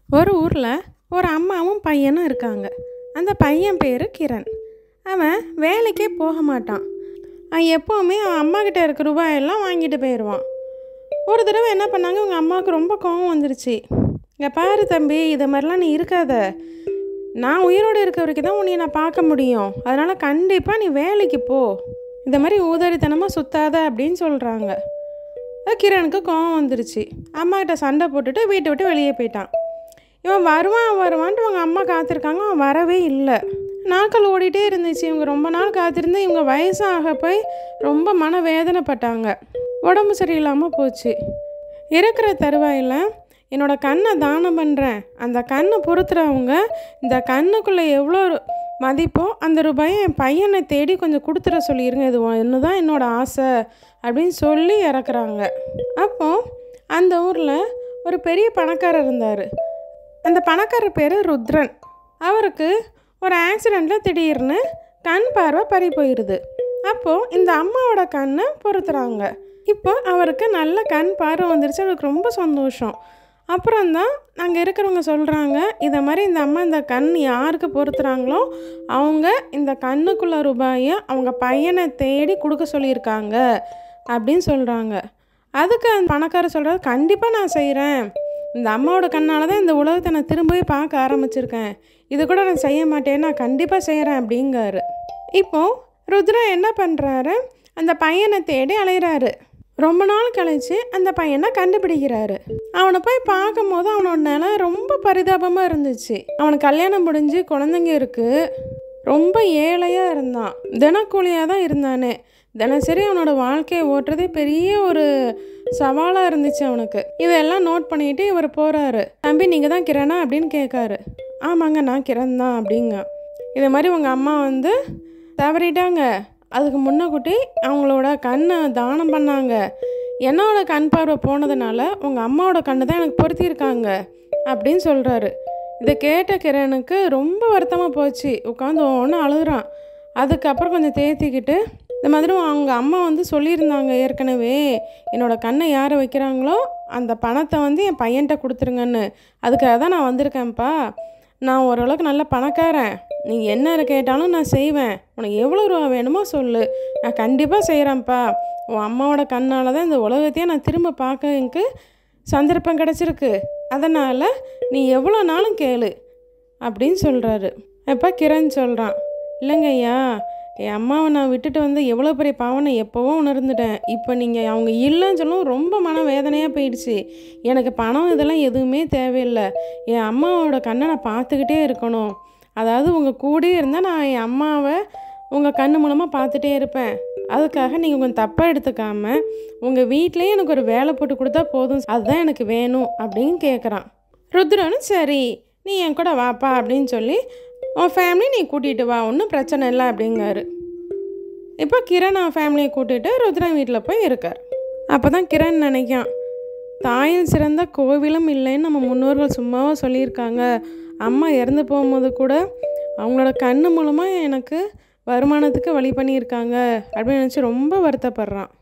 ஒரு ஊரில் ஒரு அம்மாவும் பையனும் இருக்காங்க அந்த பையன் பேர் கிரண் அவன் வேலைக்கே போக மாட்டான் அவன் எப்போவுமே அவன் அம்மா கிட்ட இருக்க ரூபாயெல்லாம் வாங்கிட்டு போயிடுவான் ஒரு தடவை என்ன பண்ணாங்க உங்கள் அம்மாவுக்கு ரொம்ப கோவம் வந்துருச்சு இங்கே பாரு தம்பி இது மாதிரிலாம் நீ இருக்காத நான் உயிரோடு இருக்க வரைக்கும் தான் உன்னை நான் பார்க்க முடியும் அதனால் கண்டிப்பாக நீ வேலைக்கு போ இந்த மாதிரி ஊதாரித்தனமாக சுத்தாத அப்படின்னு சொல்கிறாங்க அது கிரணுக்கு கோவம் வந்துருச்சு அம்மாக்கிட்ட சண்டை போட்டுட்டு வீட்டை விட்டு வெளியே போயிட்டான் இவன் வருவான் வருவான்ட்டு அவங்க அம்மா காத்திருக்காங்க அவன் வரவே இல்லை நாட்கள் ஓடிட்டே இருந்துச்சு இவங்க ரொம்ப நாள் காத்திருந்து இவங்க வயசாக போய் ரொம்ப மன வேதனைப்பட்டாங்க உடம்பு சரியில்லாமல் போச்சு இருக்கிற தருவாயில் என்னோட கண்ணை தானம் பண்ணுறேன் அந்த கண்ணை பொறுத்துறவங்க இந்த கண்ணுக்குள்ளே எவ்வளோ ரு- மதிப்போ அந்த ரூபாயை என் பையனை தேடி கொஞ்சம் கொடுத்துட சொல்லிடுங்க இது ஒன்று தான் என்னோட ஆசை அப்படின்னு சொல்லி இறக்குறாங்க அப்போது அந்த ஊரில் ஒரு பெரிய பணக்காரர் இருந்தார் அந்த பணக்காரர் பேர் ருத்ரன் அவருக்கு ஒரு ஆக்சிடெண்ட்டில் திடீர்னு கண் பார்வை பறி போயிடுது அப்போது இந்த அம்மாவோட கண்ணை பொறுத்துறாங்க இப்போ அவருக்கு நல்ல கண் பார்வை வந்துருச்சு அவருக்கு ரொம்ப சந்தோஷம் அப்புறம் தான் அங்கே இருக்கிறவங்க சொல்கிறாங்க இதை மாதிரி இந்த அம்மா இந்த கண் யாருக்கு பொறுத்துறாங்களோ அவங்க இந்த கண்ணுக்குள்ள ரூபாயை அவங்க பையனை தேடி கொடுக்க சொல்லியிருக்காங்க அப்படின்னு சொல்கிறாங்க அதுக்கு அந்த பணக்காரர் சொல்கிறது கண்டிப்பாக நான் செய்கிறேன் இந்த அம்மாவோட கண்ணால் தான் இந்த உலகத்தை நான் திரும்பவே பார்க்க ஆரம்பிச்சிருக்கேன் இது கூட நான் செய்ய மாட்டேன் நான் கண்டிப்பாக செய்கிறேன் அப்படிங்காரு இப்போது ருத்ரா என்ன பண்ணுறாரு அந்த பையனை தேடி அலைகிறாரு ரொம்ப நாள் கழிச்சு அந்த பையனை கண்டுபிடிக்கிறாரு அவனை போய் பார்க்கும்போது அவனோட நிலை ரொம்ப பரிதாபமாக இருந்துச்சு அவனுக்கு கல்யாணம் முடிஞ்சு குழந்தைங்க இருக்குது ரொம்ப ஏழையாக இருந்தான் தினக்கூலியாக தான் இருந்தானே தினசரி அவனோட வாழ்க்கையை ஓட்டுறதே பெரிய ஒரு சவாலாக இருந்துச்சு அவனுக்கு இதெல்லாம் நோட் பண்ணிட்டு இவர் போகிறாரு தம்பி நீங்கள் தான் கிரணா அப்படின்னு கேட்காரு ஆமாங்க நான் கிரண் தான் அப்படிங்க இது மாதிரி உங்கள் அம்மா வந்து தவறிட்டாங்க அதுக்கு முன்னக்கூட்டி அவங்களோட கண்ணை தானம் பண்ணாங்க என்னோட கண் பார்வை போனதுனால உங்கள் அம்மாவோட கண்ணு தான் எனக்கு பொருத்தியிருக்காங்க அப்படின்னு சொல்கிறாரு இதை கேட்ட கிரணுக்கு ரொம்ப வருத்தமாக போச்சு உட்காந்து ஒன்று அழுகுறான் அதுக்கப்புறம் கொஞ்சம் தேத்திக்கிட்டு இந்த மாதிரி அவங்க அம்மா வந்து சொல்லியிருந்தாங்க ஏற்கனவே என்னோட கண்ணை யாரை வைக்கிறாங்களோ அந்த பணத்தை வந்து என் பையன்கிட்ட கொடுத்துருங்கன்னு அதுக்காக தான் நான் வந்திருக்கேன்ப்பா நான் ஓரளவுக்கு நல்ல பணக்காரன் நீ என்ன கேட்டாலும் நான் செய்வேன் உனக்கு எவ்வளோ ரூபா வேணுமோ சொல்லு நான் கண்டிப்பாக செய்கிறேன்ப்பா உன் அம்மாவோட கண்ணால் தான் இந்த உலகத்தையே நான் திரும்ப பார்க்க எனக்கு சந்தர்ப்பம் கிடச்சிருக்கு அதனால் நீ எவ்வளோ நாளும் கேளு அப்படின்னு சொல்கிறாரு அப்போ கிரண் சொல்கிறான் இல்லைங்க ஐயா என் அம்மாவை நான் விட்டுட்டு வந்து எவ்வளோ பெரிய பாவனை எப்போவோ உணர்ந்துட்டேன் இப்போ நீங்கள் அவங்க இல்லைன்னு சொல்லவும் ரொம்ப மன வேதனையாக போயிடுச்சு எனக்கு பணம் இதெல்லாம் எதுவுமே தேவையில்லை என் அம்மாவோட கண்ணை நான் பார்த்துக்கிட்டே இருக்கணும் அதாவது உங்கள் கூடயே இருந்தால் நான் என் அம்மாவை உங்கள் கண்ணு மூலமாக பார்த்துட்டே இருப்பேன் அதுக்காக நீங்கள் கொஞ்சம் தப்பாக எடுத்துக்காம உங்கள் வீட்டிலேயே எனக்கு ஒரு வேலை போட்டு கொடுத்தா போதும் அதுதான் எனக்கு வேணும் அப்படின்னு கேட்குறான் ருத்ரனும் சரி நீ என் கூட வாப்பா அப்படின்னு சொல்லி உன் ஃபேமிலி நீ கூட்டிகிட்டு வா ஒன்றும் பிரச்சனை இல்லை அப்படிங்காரு இப்போ கிரண் அவன் ஃபேமிலியை கூட்டிகிட்டு ருத்ரன் வீட்டில் போய் இருக்கார் அப்போ தான் கிரண் நினைக்கான் தாயில் சிறந்த கோவிலும் இல்லைன்னு நம்ம முன்னோர்கள் சும்மாவா சொல்லியிருக்காங்க அம்மா இறந்து போகும்போது கூட அவங்களோட கண்ணு மூலமாக எனக்கு வருமானத்துக்கு வழி பண்ணியிருக்காங்க அப்படின்னு நினச்சி ரொம்ப வருத்தப்படுறான்